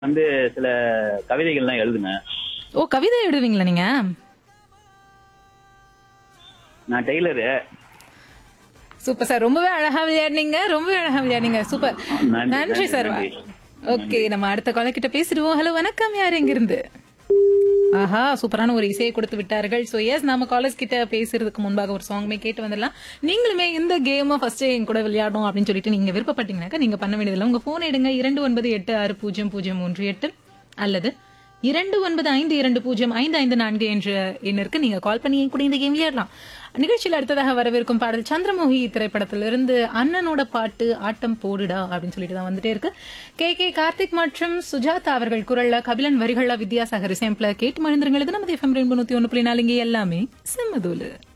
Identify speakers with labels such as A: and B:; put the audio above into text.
A: வந்து சில கவிதைகள்லாம் எழுதுனேன்
B: ஓ கவிதை எழுதுவீங்களா நீங்க
A: நான் டெய்லரு
B: சூப்பர் சார் ரொம்பவே அழகா விளையாடுனீங்க ரொம்பவே அழகா விளையாடுனீங்க சூப்பர்
A: நன்றி,
B: நன்றி சார்
A: நன்றி.
B: ஓகே நம்ம அடுத்த கால கிட்ட பேசிடுவோம் ஹலோ வணக்கம் யார் எங்க இருந்து ஆஹா சூப்பரான ஒரு இசையை கொடுத்து விட்டார்கள் ஸோ எஸ் நம்ம காலேஜ் கிட்ட பேசுறதுக்கு முன்பாக ஒரு சாங்குமே கேட்டு வந்துடலாம் நீங்களுமே இந்த கேமை ஃபர்ஸ்ட் என் கூட விளையாடணும் அப்படின்னு சொல்லிட்டு நீங்க விருப்பப்பட்டீங்கன்னாக்கா நீங்க பண்ண வேண்டியதில்லை உங்க போன் எடுங்க இரண்டு ஒன்பது எட்டு ஆறு பூஜ்ஜியம் பூஜ்ஜியம் மூன்று எட்டு அல்லது இரண்டு ஒன்பது ஐந்து இரண்டு பூஜ்ஜியம் ஐந்து ஐந்து நான்கு என்ற எண்ணிற்கு நீங்க கால் பண்ணி என் கூட இந்த கேம் விளையாடலாம் நிகழ்ச்சியில் அடுத்ததாக வரவிருக்கும் பாடல் சந்திரமுகி திரைப்படத்திலிருந்து அண்ணனோட பாட்டு ஆட்டம் போடுடா அப்படின்னு சொல்லிட்டு தான் வந்துட்டே இருக்கு கே கே கார்த்திக் மற்றும் சுஜாதா அவர்கள் குரல்ல கபிலன் வரிகள்ல வித்யாசாகர் சேம்பிள கேட்டு மழுந்துருங்க இது நம்ம எஃப்எம் ரெண்டு நூத்தி ஒன்று புள்ளி நாலு இங்கே எல்லாமே செம்மதூலு